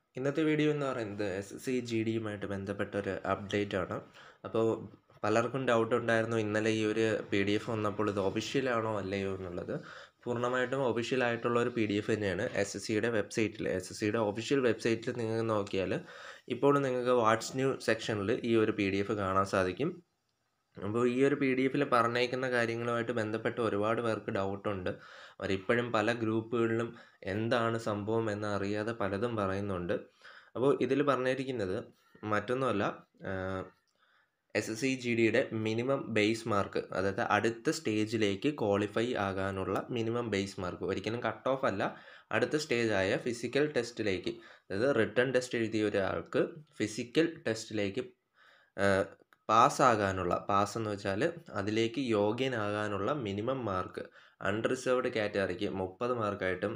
ഇന്നത്തെ വീഡിയോ എന്ന് പറയുന്നത് എസ് എസ് സി ജി ഡിയുമായിട്ട് ബന്ധപ്പെട്ട ഒരു അപ്ഡേറ്റ് ആണ് അപ്പോൾ പലർക്കും ഡൗട്ട് ഉണ്ടായിരുന്നു ഇന്നലെ ഈ ഒരു പി ഡി എഫ് വന്നപ്പോൾ ഇത് ഒഫീഷ്യലാണോ അല്ലയോ എന്നുള്ളത് പൂർണ്ണമായിട്ടും ഒഫീഷ്യൽ ആയിട്ടുള്ള ഒരു പി ഡി എഫ് തന്നെയാണ് എസ് എസ് സിയുടെ വെബ്സൈറ്റിൽ എസ് എസ് സിയുടെ ഒഫീഷ്യൽ വെബ്സൈറ്റിൽ നിങ്ങൾക്ക് നോക്കിയാൽ ഇപ്പോൾ നിങ്ങൾക്ക് വാട്സ് ന്യൂ സെക്ഷനിൽ ഈ ഒരു പി ഡി എഫ് കാണാൻ സാധിക്കും അപ്പോൾ ഈ ഒരു പി ഡി എഫിൽ പറഞ്ഞേക്കുന്ന കാര്യങ്ങളുമായിട്ട് ബന്ധപ്പെട്ട് ഒരുപാട് പേർക്ക് ഡൗട്ടുണ്ട് അവരിപ്പോഴും പല ഗ്രൂപ്പുകളിലും എന്താണ് സംഭവം എന്ന് അറിയാതെ പലതും പറയുന്നുണ്ട് അപ്പോൾ ഇതിൽ പറഞ്ഞിരിക്കുന്നത് മറ്റൊന്നുമല്ല എസ് എസ് സി ജി ഡിയുടെ മിനിമം ബേസ് മാർക്ക് അതായത് അടുത്ത സ്റ്റേജിലേക്ക് ക്വാളിഫൈ ആകാനുള്ള മിനിമം ബേസ് മാർക്ക് ഒരിക്കലും കട്ട് ഓഫ് അല്ല അടുത്ത സ്റ്റേജായ ഫിസിക്കൽ ടെസ്റ്റിലേക്ക് അതായത് റിട്ടേൺ ടെസ്റ്റ് എഴുതിയ ഒരാൾക്ക് ഫിസിക്കൽ ടെസ്റ്റിലേക്ക് പാസ്സാകാനുള്ള പാസ് എന്ന് വെച്ചാൽ അതിലേക്ക് യോഗ്യനാകാനുള്ള മിനിമം മാർക്ക് അൺറിസർവ്ഡ് കാറ്റഗറിക്ക് മുപ്പത് മാർക്കായിട്ടും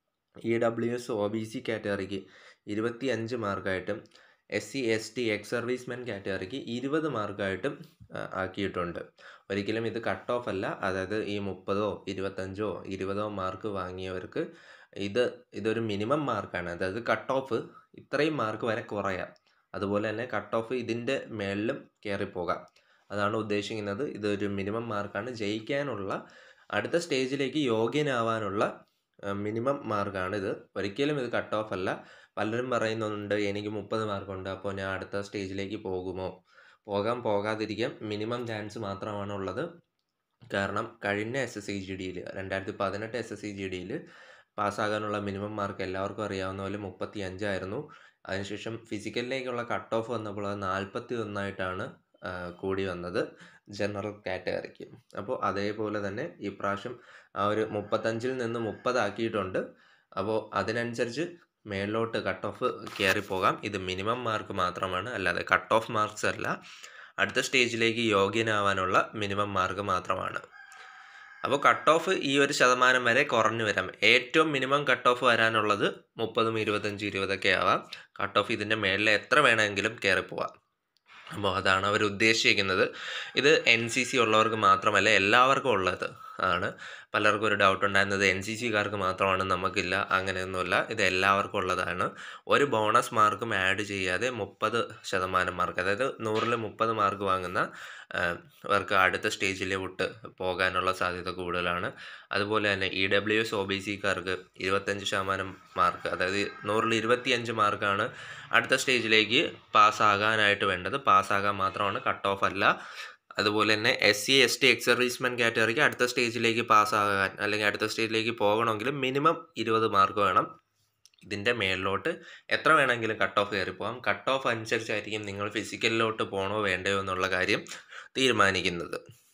E W S O B C കാറ്റഗറിക്ക് ഇരുപത്തി അഞ്ച് മാർക്കായിട്ടും S C S T ex servicemen കാറ്റഗറിക്ക് ഇരുപത് മാർക്കായിട്ടും ആക്കിയിട്ടുണ്ട് ഒരിക്കലും ഇത് കട്ട് ഓഫ് അല്ല അതായത് ഈ മുപ്പതോ ഇരുപത്തഞ്ചോ ഇരുപതോ മാർക്ക് വാങ്ങിയവർക്ക് ഇത് ഇതൊരു മിനിമം മാർക്കാണ് അതായത് കട്ട് ഓഫ് ഇത്രയും മാർക്ക് വരെ കുറയാം അതുപോലെ തന്നെ കട്ട് ഓഫ് ഇതിൻ്റെ മേളിലും കയറിപ്പോകാം അതാണ് ഉദ്ദേശിക്കുന്നത് ഇതൊരു മിനിമം മാർക്കാണ് ജയിക്കാനുള്ള അടുത്ത സ്റ്റേജിലേക്ക് യോഗ്യനാവാനുള്ള മിനിമം മാർക്കാണ് ഇത് ഒരിക്കലും ഇത് കട്ട് ഓഫ് അല്ല പലരും പറയുന്നുണ്ട് എനിക്ക് മുപ്പത് മാർക്കുണ്ട് അപ്പോൾ ഞാൻ അടുത്ത സ്റ്റേജിലേക്ക് പോകുമോ പോകാൻ പോകാതിരിക്കാൻ മിനിമം ചാൻസ് മാത്രമാണ് ഉള്ളത് കാരണം കഴിഞ്ഞ എസ് എസ് സി ജി ഡിയിൽ രണ്ടായിരത്തി പതിനെട്ട് എസ് എസ് സി ജി ഡിയിൽ പാസ്സാകാനുള്ള മിനിമം മാർക്ക് എല്ലാവർക്കും അറിയാവുന്ന പോലെ മുപ്പത്തി അഞ്ചായിരുന്നു അതിനുശേഷം ഫിസിക്കലിലേക്കുള്ള കട്ട് ഓഫ് വന്നപ്പോൾ അത് നാൽപ്പത്തി ഒന്നായിട്ടാണ് കൂടി വന്നത് ജനറൽ കാറ്റഗറിക്ക് അപ്പോൾ അതേപോലെ തന്നെ ഇപ്രാവശ്യം ആ ഒരു മുപ്പത്തഞ്ചിൽ നിന്ന് മുപ്പതാക്കിയിട്ടുണ്ട് അപ്പോൾ അതിനനുസരിച്ച് മേളിലോട്ട് കട്ട് ഓഫ് കയറിപ്പോകാം ഇത് മിനിമം മാർക്ക് മാത്രമാണ് അല്ലാതെ കട്ട് ഓഫ് മാർക്സ് അല്ല അടുത്ത സ്റ്റേജിലേക്ക് യോഗ്യനാവാനുള്ള മിനിമം മാർക്ക് മാത്രമാണ് അപ്പോൾ കട്ട് ഓഫ് ഈ ഒരു ശതമാനം വരെ കുറഞ്ഞു വരാം ഏറ്റവും മിനിമം കട്ട് ഓഫ് വരാനുള്ളത് മുപ്പതും ഇരുപത്തഞ്ചും ഇരുപതൊക്കെ ആവാം കട്ട് ഓഫ് ഇതിൻ്റെ മേളിൽ എത്ര വേണമെങ്കിലും കയറിപ്പോവാം അപ്പോൾ അതാണ് അവർ ഉദ്ദേശിക്കുന്നത് ഇത് എൻ സി സി ഉള്ളവർക്ക് മാത്രമല്ല എല്ലാവർക്കും ഉള്ളത് ആണ് പലർക്കും ഒരു ഡൗട്ട് ഉണ്ടായിരുന്നത് എൻ സി സിക്കാർക്ക് മാത്രമാണ് നമുക്കില്ല അങ്ങനെയൊന്നുമില്ല ഇത് എല്ലാവർക്കും ഉള്ളതാണ് ഒരു ബോണസ് മാർക്കും ആഡ് ചെയ്യാതെ മുപ്പത് ശതമാനം മാർക്ക് അതായത് നൂറിൽ മുപ്പത് മാർക്ക് വാങ്ങുന്ന അവർക്ക് അടുത്ത സ്റ്റേജിലോട്ട് പോകാനുള്ള സാധ്യത കൂടുതലാണ് അതുപോലെ തന്നെ E W S O B സിക്കാർക്ക് ഇരുപത്തഞ്ച് ശതമാനം മാർക്ക് അതായത് നൂറിൽ ഇരുപത്തിയഞ്ച് മാർക്കാണ് അടുത്ത സ്റ്റേജിലേക്ക് പാസ്സാകാനായിട്ട് വേണ്ടത് പാസ്സാകാൻ മാത്രമാണ് കട്ട് ഓഫ് അല്ല അതുപോലെ തന്നെ S C S T ex servicemen കാറ്റഗറിക്ക് അടുത്ത സ്റ്റേജിലേക്ക് പാസ്സാകാൻ അല്ലെങ്കിൽ അടുത്ത സ്റ്റേജിലേക്ക് പോകണമെങ്കിൽ മിനിമം ഇരുപത് മാർക്ക് വേണം ഇതിൻ്റെ മേളിലോട്ട് എത്ര വേണമെങ്കിലും കട്ട് ഓഫ് കയറി പോകാം കട്ട് ഓഫ് അനുസരിച്ചായിരിക്കും നിങ്ങൾ ഫിസിക്കലിലോട്ട് പോകണോ വേണ്ടയോ എന്നുള്ള കാര്യം തീരുമാനിക്കുന്നത്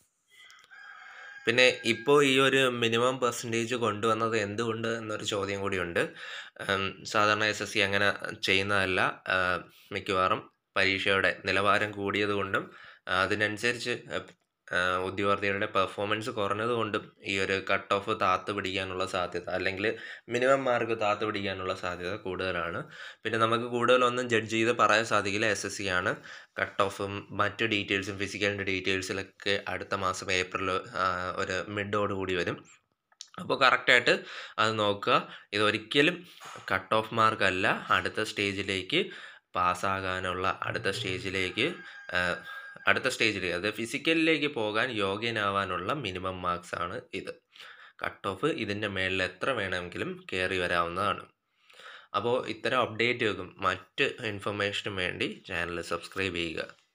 പിന്നെ ഇപ്പോൾ ഈ ഒരു മിനിമം പെർസെൻറ്റേജ് കൊണ്ടുവന്നത് എന്തുകൊണ്ട് എന്നൊരു ചോദ്യം കൂടിയുണ്ട് സാധാരണ എസ് എസ് സി അങ്ങനെ ചെയ്യുന്നതല്ല മിക്കവാറും പരീക്ഷയുടെ നിലവാരം കൂടിയതുകൊണ്ടും അതിനനുസരിച്ച് ഉദ്യോഗാർത്ഥികളുടെ പെർഫോമൻസ് കുറഞ്ഞതുകൊണ്ടും ഈ ഒരു കട്ട് ഓഫ് താത്ത് പിടിക്കാനുള്ള സാധ്യത അല്ലെങ്കിൽ മിനിമം മാർക്ക് താത്ത് പിടിക്കാനുള്ള സാധ്യത കൂടുതലാണ് പിന്നെ നമുക്ക് കൂടുതലൊന്നും ജഡ്ജ് ചെയ്ത് പറയാൻ സാധിക്കില്ല എസ് എസ് സി ആണ് കട്ട് ഓഫും മറ്റ് ഡീറ്റെയിൽസും ഫിസിക്കലിൻ്റെ ഡീറ്റെയിൽസിലൊക്കെ അടുത്ത മാസം ഏപ്രിൽ ഒരു മിഡോട് കൂടി വരും അപ്പോൾ കറക്റ്റായിട്ട് അത് നോക്കുക ഇതൊരിക്കലും കട്ട് ഓഫ് മാർക്കല്ല അടുത്ത സ്റ്റേജിലേക്ക് പാസ്സാകാനുള്ള അടുത്ത സ്റ്റേജിലേക്ക് അടുത്ത സ്റ്റേജിലേക്ക് അതായത് ഫിസിക്കലിലേക്ക് പോകാൻ യോഗ്യനാവാനുള്ള മിനിമം മാർക്സ് ആണ് ഇത് കട്ട് ഓഫ് ഇതിൻ്റെ മേളിൽ എത്ര വേണമെങ്കിലും കയറി വരാവുന്നതാണ് അപ്പോൾ ഇത്തരം അപ്ഡേറ്റുകൾക്കും മറ്റ് ഇൻഫർമേഷനും വേണ്ടി ചാനൽ സബ്സ്ക്രൈബ് ചെയ്യുക